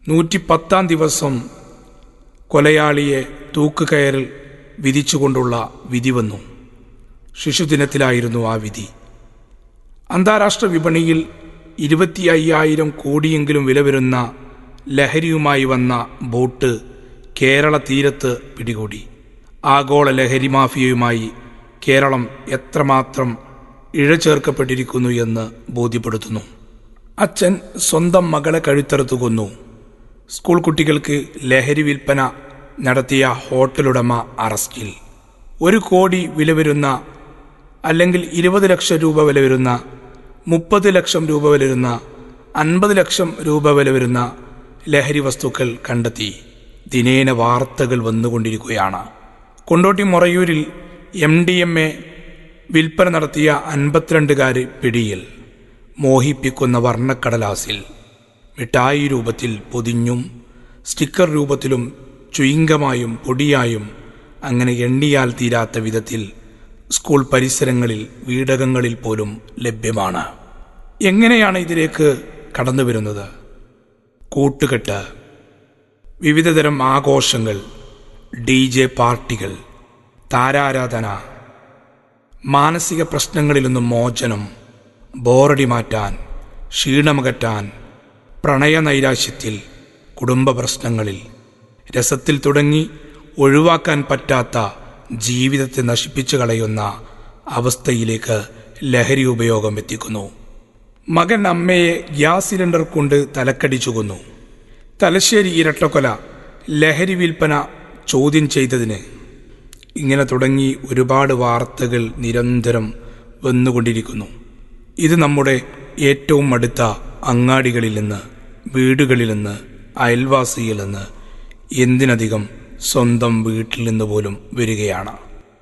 നൂറ്റിപ്പത്താം ദിവസം കൊലയാളിയെ തൂക്കുകയറിൽ വിധിച്ചുകൊണ്ടുള്ള വിധി വന്നു ശിശുദിനത്തിലായിരുന്നു ആ വിധി അന്താരാഷ്ട്ര വിപണിയിൽ ഇരുപത്തി അയ്യായിരം കോടിയെങ്കിലും വില വരുന്ന ലഹരിയുമായി വന്ന ബോട്ട് കേരള തീരത്ത് പിടികൂടി ആഗോള ലഹരി മാഫിയയുമായി കേരളം എത്രമാത്രം ഇഴചേർക്കപ്പെട്ടിരിക്കുന്നു എന്ന് ബോധ്യപ്പെടുത്തുന്നു അച്ഛൻ സ്വന്തം മകളെ കഴുത്തറുത്തു കൊന്നു സ്കൂൾ കുട്ടികൾക്ക് ലഹരി വിൽപ്പന നടത്തിയ ഹോട്ടലുടമ അറസ്റ്റിൽ ഒരു കോടി വില വരുന്ന അല്ലെങ്കിൽ ഇരുപത് ലക്ഷം രൂപ വില വരുന്ന മുപ്പത് ലക്ഷം രൂപ വില വരുന്ന അൻപത് ലക്ഷം രൂപ വില വരുന്ന ലഹരി വസ്തുക്കൾ കണ്ടെത്തി ദിനേന വാർത്തകൾ വന്നുകൊണ്ടിരിക്കുകയാണ് കൊണ്ടോട്ടി മൊറയൂരിൽ എം ഡി എം എ വിൽപ്പന നടത്തിയ അൻപത്തിരണ്ടുകാര് പിടിയിൽ മോഹിപ്പിക്കുന്ന വർണ്ണക്കടലാസിൽ മിഠായി രൂപത്തിൽ പൊതിഞ്ഞും സ്റ്റിക്കർ രൂപത്തിലും ചുയിങ്കമായും പൊടിയായും അങ്ങനെ എണ്ണിയാൽ തീരാത്ത വിധത്തിൽ സ്കൂൾ പരിസരങ്ങളിൽ വീടകങ്ങളിൽ പോലും ലഭ്യമാണ് എങ്ങനെയാണ് ഇതിലേക്ക് കടന്നു വരുന്നത് കൂട്ടുകെട്ട് വിവിധതരം ആഘോഷങ്ങൾ ഡി ജെ പാർട്ടികൾ താരാരാധന മാനസിക പ്രശ്നങ്ങളിൽ നിന്നും മോചനം ബോറടി മാറ്റാൻ ക്ഷീണമകറ്റാൻ പ്രണയനൈരാശ്യത്തിൽ കുടുംബ പ്രശ്നങ്ങളിൽ രസത്തിൽ തുടങ്ങി ഒഴിവാക്കാൻ പറ്റാത്ത ജീവിതത്തെ നശിപ്പിച്ചു കളയുന്ന അവസ്ഥയിലേക്ക് ലഹരി ഉപയോഗം എത്തിക്കുന്നു മകൻ അമ്മയെ ഗ്യാസ് സിലിണ്ടർ കൊണ്ട് തലക്കടിച്ചു കൊന്നു തലശ്ശേരി ഇരട്ടക്കൊല ലഹരി വിൽപ്പന ചോദ്യം ചെയ്തതിന് ഇങ്ങനെ തുടങ്ങി ഒരുപാട് വാർത്തകൾ നിരന്തരം വന്നുകൊണ്ടിരിക്കുന്നു ഇത് നമ്മുടെ ഏറ്റവും അടുത്ത അങ്ങാടികളിൽ നിന്ന് വീടുകളിൽ നിന്ന് അയൽവാസിയിൽ നിന്ന് എന്തിനധികം സ്വന്തം വീട്ടിൽ നിന്ന് പോലും വരികയാണ്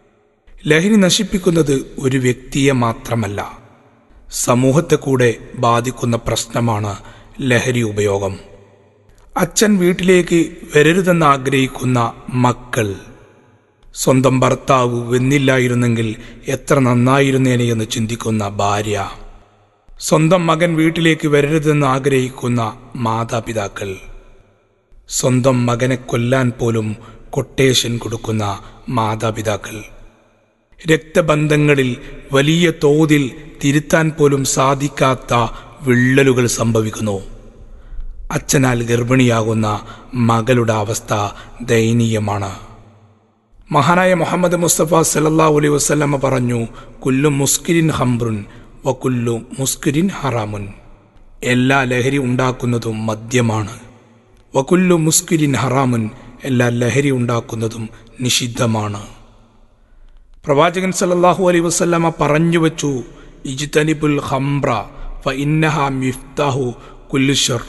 ലഹരി നശിപ്പിക്കുന്നത് ഒരു വ്യക്തിയെ മാത്രമല്ല സമൂഹത്തെ കൂടെ ബാധിക്കുന്ന പ്രശ്നമാണ് ലഹരി ഉപയോഗം അച്ഛൻ വീട്ടിലേക്ക് വരരുതെന്ന് ആഗ്രഹിക്കുന്ന മക്കൾ സ്വന്തം ഭർത്താവ് വെന്നില്ലായിരുന്നെങ്കിൽ എത്ര നന്നായിരുന്നേനെ എന്ന് ചിന്തിക്കുന്ന ഭാര്യ സ്വന്തം മകൻ വീട്ടിലേക്ക് വരരുതെന്ന് ആഗ്രഹിക്കുന്ന മാതാപിതാക്കൾ സ്വന്തം മകനെ കൊല്ലാൻ പോലും കൊട്ടേഷൻ കൊടുക്കുന്ന മാതാപിതാക്കൾ രക്തബന്ധങ്ങളിൽ വലിയ തോതിൽ തിരുത്താൻ പോലും സാധിക്കാത്ത വിള്ളലുകൾ സംഭവിക്കുന്നു അച്ഛനാൽ ഗർഭിണിയാകുന്ന മകളുടെ അവസ്ഥ ദയനീയമാണ് മഹാനായ മുഹമ്മദ് മുസ്തഫ സലല്ലാ അലൈ വസ്ലമ പറഞ്ഞു കുല്ലു മുസ്കിരിൻ ഹംബ്രുൻ വ കുല്ലു മുസ്കിരിൻ ഹറാമുൻ എല്ലാ ലഹരി ഉണ്ടാക്കുന്നതും മദ്യമാണ് വകുല്ലു മുസ്കിരിൻ ഹറാമുൻ എല്ലാ ലഹരി ഉണ്ടാക്കുന്നതും നിഷിദ്ധമാണ് പ്രവാചകൻ സല്ലല്ലാഹു അലൈഹി വസല്ലമ പറഞ്ഞു വച്ചു ഇജ്തനിബുൽ ഹംബ്ര ഫ ഇന്നഹ മിഫ്താഹു കുല്ലുഷർ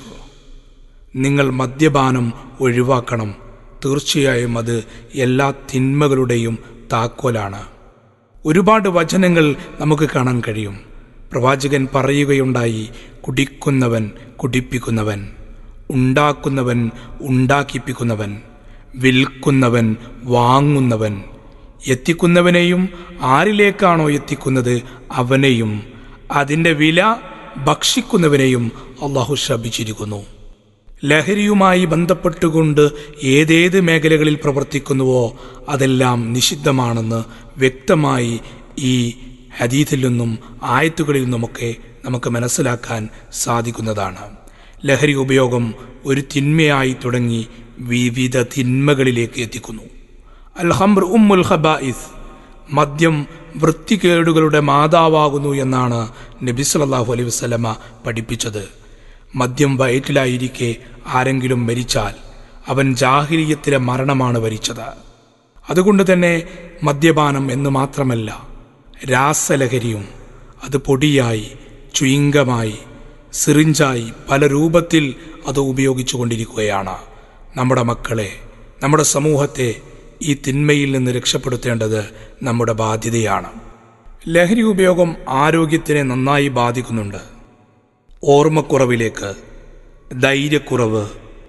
നിങ്ങൾ മദ്യപാനം ഒഴിവാക്കണം തീർച്ചയായും അത് എല്ലാ തിന്മകളുടെയും താക്കോലാണ് ഒരുപാട് വചനങ്ങൾ നമുക്ക് കാണാൻ കഴിയും പ്രവാചകൻ പറയുകയുണ്ടായി കുടിക്കുന്നവൻ കുടിപ്പിക്കുന്നവൻ ഉണ്ടാക്കുന്നവൻ ഉണ്ടാക്കിപ്പിക്കുന്നവൻ വിൽക്കുന്നവൻ വാങ്ങുന്നവൻ എത്തിക്കുന്നവനെയും ആരിലേക്കാണോ എത്തിക്കുന്നത് അവനെയും അതിൻ്റെ വില ഭക്ഷിക്കുന്നവനെയും അള്ളാഹു ശപിച്ചിരിക്കുന്നു ലഹരിയുമായി ബന്ധപ്പെട്ടുകൊണ്ട് ഏതേത് മേഖലകളിൽ പ്രവർത്തിക്കുന്നുവോ അതെല്ലാം നിഷിദ്ധമാണെന്ന് വ്യക്തമായി ഈ ഹദീഥിൽ നിന്നും ആയത്തുകളിൽ നിന്നുമൊക്കെ നമുക്ക് മനസ്സിലാക്കാൻ സാധിക്കുന്നതാണ് ലഹരി ഉപയോഗം ഒരു തിന്മയായി തുടങ്ങി വിവിധ തിന്മകളിലേക്ക് എത്തിക്കുന്നു അൽഹംർ ഉമ്മുൽ ഹബായിസ് മദ്യം വൃത്തികേടുകളുടെ മാതാവാകുന്നു എന്നാണ് നബി സല്ലല്ലാഹു അലൈഹി വസല്ലമ പഠിപ്പിച്ചത് മദ്യം വയറ്റിലായിരിക്കെ ആരെങ്കിലും മരിച്ചാൽ അവൻ ജാഹിലിയത്തിലെ മരണമാണ് വരിച്ചത് അതുകൊണ്ട് തന്നെ മദ്യപാനം എന്ന് മാത്രമല്ല രാസലഹരിയും അത് പൊടിയായി ചുയിങ്കമായി സിറിഞ്ചായി പല രൂപത്തിൽ അത് ഉപയോഗിച്ചു കൊണ്ടിരിക്കുകയാണ് നമ്മുടെ മക്കളെ നമ്മുടെ സമൂഹത്തെ ഈ തിന്മയിൽ നിന്ന് രക്ഷപ്പെടുത്തേണ്ടത് നമ്മുടെ ബാധ്യതയാണ് ലഹരി ഉപയോഗം ആരോഗ്യത്തിനെ നന്നായി ബാധിക്കുന്നുണ്ട് ഓർമ്മക്കുറവിലേക്ക് ധൈര്യക്കുറവ്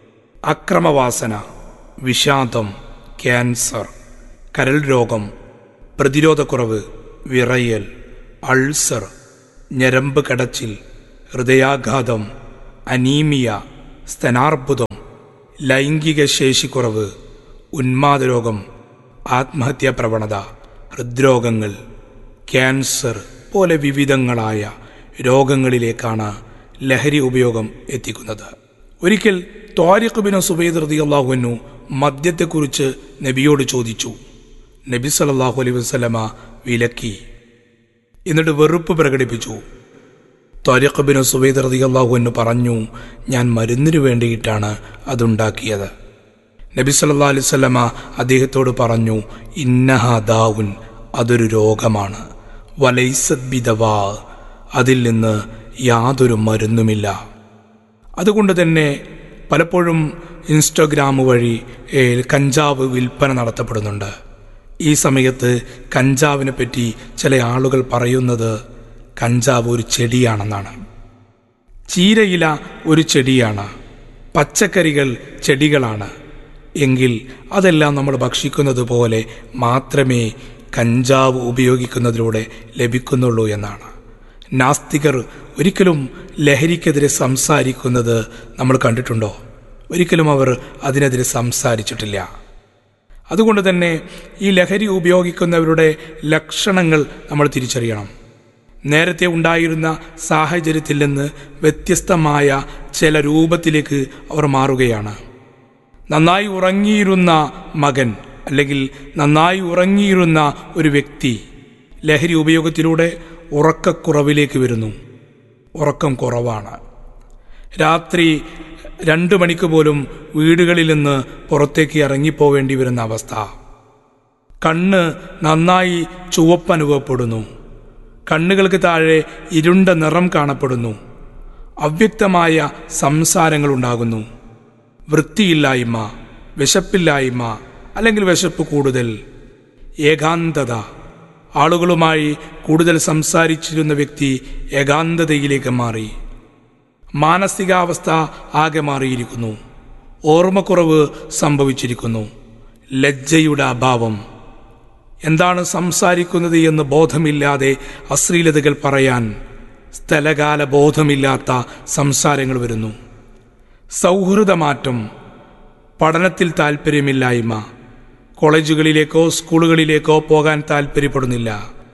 അക്രമവാസന വിഷാദം ക്യാൻസർ കരൾ രോഗം പ്രതിരോധക്കുറവ് വിറയൽ അൾസർ ഞരമ്പ് കടച്ചിൽ ഹൃദയാഘാതം അനീമിയ സ്തനാർബുദം ലൈംഗിക ശേഷിക്കുറവ് ഉന്മാദരോഗം ആത്മഹത്യാ പ്രവണത ഹൃദ്രോഗങ്ങൾ ക്യാൻസർ പോലെ വിവിധങ്ങളായ രോഗങ്ങളിലേക്കാണ് ലഹരി ഉപയോഗം എത്തിക്കുന്നത് ഒരിക്കൽ ത്വാരിഖ് ബിൻ സുബൈദ് റതി അള്ളാഹുവിനു മദ്യത്തെക്കുറിച്ച് നബിയോട് ചോദിച്ചു നബി സല്ലല്ലാഹു അലൈഹി വസല്ലമ വിലക്കി എന്നിട്ട് വെറുപ്പ് പ്രകടിപ്പിച്ചു ത്വാരിഖ് ബിൻ സുബൈദ് റതി അള്ളാഹുവിനു പറഞ്ഞു ഞാൻ മരുന്നിനു വേണ്ടിയിട്ടാണ് അതുണ്ടാക്കിയത് നബി സല്ലാ അലൈഹി സ്വലമ അദ്ദേഹത്തോട് പറഞ്ഞു ഇന്നഹ ദാവുൻ അതൊരു രോഗമാണ് വലൈസത് ബിദവാ അതിൽ നിന്ന് യാതൊരു മരുന്നുമില്ല അതുകൊണ്ട് തന്നെ പലപ്പോഴും ഇൻസ്റ്റഗ്രാം വഴി ഏ, കഞ്ചാവ് വിൽപ്പന നടത്തപ്പെടുന്നുണ്ട് ഈ സമയത്ത് കഞ്ചാവിനെ പറ്റി ചില ആളുകൾ പറയുന്നത് കഞ്ചാവ് ഒരു ചെടിയാണെന്നാണ് ചീരയില ഒരു ചെടിയാണ് പച്ചക്കറികൾ ചെടികളാണ് എങ്കിൽ അതെല്ലാം നമ്മൾ ഭക്ഷിക്കുന്നത് പോലെ മാത്രമേ കഞ്ചാവ് ഉപയോഗിക്കുന്നതിലൂടെ ലഭിക്കുന്നുള്ളൂ എന്നാണ് നാസ്തികർ ഒരിക്കലും ലഹരിക്കെതിരെ സംസാരിക്കുന്നത് നമ്മൾ കണ്ടിട്ടുണ്ടോ ഒരിക്കലും അവർ അതിനെതിരെ സംസാരിച്ചിട്ടില്ല അതുകൊണ്ട് തന്നെ ഈ ലഹരി ഉപയോഗിക്കുന്നവരുടെ ലക്ഷണങ്ങൾ നമ്മൾ തിരിച്ചറിയണം നേരത്തെ ഉണ്ടായിരുന്ന സാഹചര്യത്തിൽ നിന്ന് വ്യത്യസ്തമായ ചില രൂപത്തിലേക്ക് അവർ മാറുകയാണ് നന്നായി ഉറങ്ങിയിരുന്ന മകൻ അല്ലെങ്കിൽ നന്നായി ഉറങ്ങിയിരുന്ന ഒരു വ്യക്തി ലഹരി ഉപയോഗത്തിലൂടെ ഉറക്കക്കുറവിലേക്ക് വരുന്നു ഉറക്കം കുറവാണ് രാത്രി രണ്ട് മണിക്ക് പോലും വീടുകളിൽ നിന്ന് പുറത്തേക്ക് ഇറങ്ങിപ്പോവേണ്ടി വരുന്ന അവസ്ഥ കണ്ണ് നന്നായി ചുവപ്പ് അനുഭവപ്പെടുന്നു കണ്ണുകൾക്ക് താഴെ ഇരുണ്ട നിറം കാണപ്പെടുന്നു അവ്യക്തമായ സംസാരങ്ങൾ ഉണ്ടാകുന്നു വൃത്തിയില്ലായ്മ വിശപ്പില്ലായ്മ അല്ലെങ്കിൽ വിശപ്പ് കൂടുതൽ ഏകാന്തത ആളുകളുമായി കൂടുതൽ സംസാരിച്ചിരുന്ന വ്യക്തി ഏകാന്തതയിലേക്ക് മാറി മാനസികാവസ്ഥ ആകെ മാറിയിരിക്കുന്നു ഓർമ്മക്കുറവ് സംഭവിച്ചിരിക്കുന്നു ലജ്ജയുടെ അഭാവം എന്താണ് സംസാരിക്കുന്നത് എന്ന് ബോധമില്ലാതെ അശ്ലീലതകൾ പറയാൻ സ്ഥലകാല ബോധമില്ലാത്ത സംസാരങ്ങൾ വരുന്നു സൗഹൃദമാറ്റം പഠനത്തിൽ താല്പര്യമില്ലായ്മ കോളേജുകളിലേക്കോ സ്കൂളുകളിലേക്കോ പോകാൻ താല്പര്യപ്പെടുന്നില്ല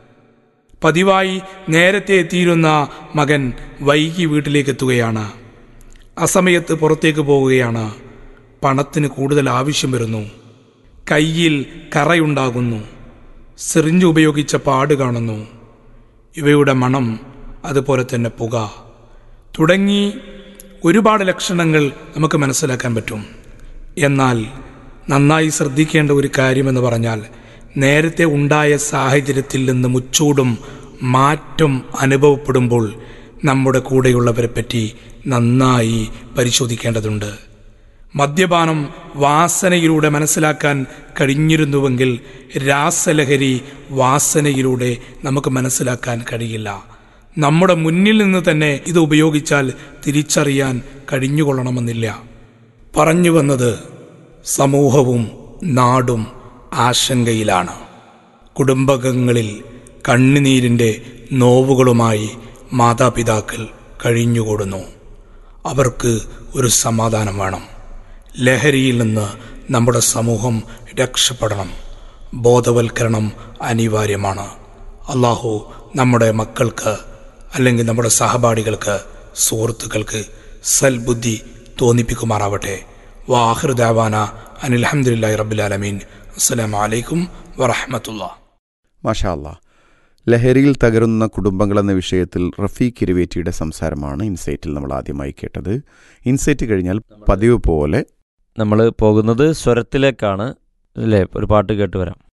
പതിവായി നേരത്തെ എത്തിയിരുന്ന മകൻ വൈകി വീട്ടിലേക്ക് എത്തുകയാണ് അസമയത്ത് പുറത്തേക്ക് പോവുകയാണ് പണത്തിന് കൂടുതൽ ആവശ്യം വരുന്നു കയ്യിൽ കറയുണ്ടാകുന്നു സിറിഞ്ച് ഉപയോഗിച്ച പാട് കാണുന്നു ഇവയുടെ മണം അതുപോലെ തന്നെ പുക തുടങ്ങി ഒരുപാട് ലക്ഷണങ്ങൾ നമുക്ക് മനസ്സിലാക്കാൻ പറ്റും എന്നാൽ നന്നായി ശ്രദ്ധിക്കേണ്ട ഒരു കാര്യമെന്ന് പറഞ്ഞാൽ നേരത്തെ ഉണ്ടായ സാഹചര്യത്തിൽ നിന്ന് മുച്ചൂടും മാറ്റം അനുഭവപ്പെടുമ്പോൾ നമ്മുടെ കൂടെയുള്ളവരെ പറ്റി നന്നായി പരിശോധിക്കേണ്ടതുണ്ട് മദ്യപാനം വാസനയിലൂടെ മനസ്സിലാക്കാൻ കഴിഞ്ഞിരുന്നുവെങ്കിൽ രാസലഹരി വാസനയിലൂടെ നമുക്ക് മനസ്സിലാക്കാൻ കഴിയില്ല നമ്മുടെ മുന്നിൽ നിന്ന് തന്നെ ഇത് ഉപയോഗിച്ചാൽ തിരിച്ചറിയാൻ കഴിഞ്ഞുകൊള്ളണമെന്നില്ല പറഞ്ഞു വന്നത് സമൂഹവും നാടും ആശങ്കയിലാണ് കുടുംബകങ്ങളിൽ കണ്ണുനീരിൻ്റെ നോവുകളുമായി മാതാപിതാക്കൾ കഴിഞ്ഞുകൂടുന്നു അവർക്ക് ഒരു സമാധാനം വേണം ലഹരിയിൽ നിന്ന് നമ്മുടെ സമൂഹം രക്ഷപ്പെടണം ബോധവൽക്കരണം അനിവാര്യമാണ് അള്ളാഹു നമ്മുടെ മക്കൾക്ക് അല്ലെങ്കിൽ നമ്മുടെ സഹപാഠികൾക്ക് സുഹൃത്തുക്കൾക്ക് സൽബുദ്ധി തോന്നിപ്പിക്കുമാറാവട്ടെ വാഹൃദാവാന അനിൽഹമുല്ലാ റബുലാലമീൻ അസ്സലാമലൈക്കും വറഹമത്തുള്ള മാഷാ അല്ലാ ലഹരിയിൽ തകരുന്ന കുടുംബങ്ങൾ എന്ന വിഷയത്തിൽ റഫീഖ് കിരുവേറ്റിയുടെ സംസാരമാണ് ഇൻസൈറ്റിൽ നമ്മൾ ആദ്യമായി കേട്ടത് ഇൻസൈറ്റ് കഴിഞ്ഞാൽ പതിവ് പോലെ നമ്മൾ പോകുന്നത് സ്വരത്തിലേക്കാണ് അല്ലേ ഒരു പാട്ട് കേട്ട് വരാം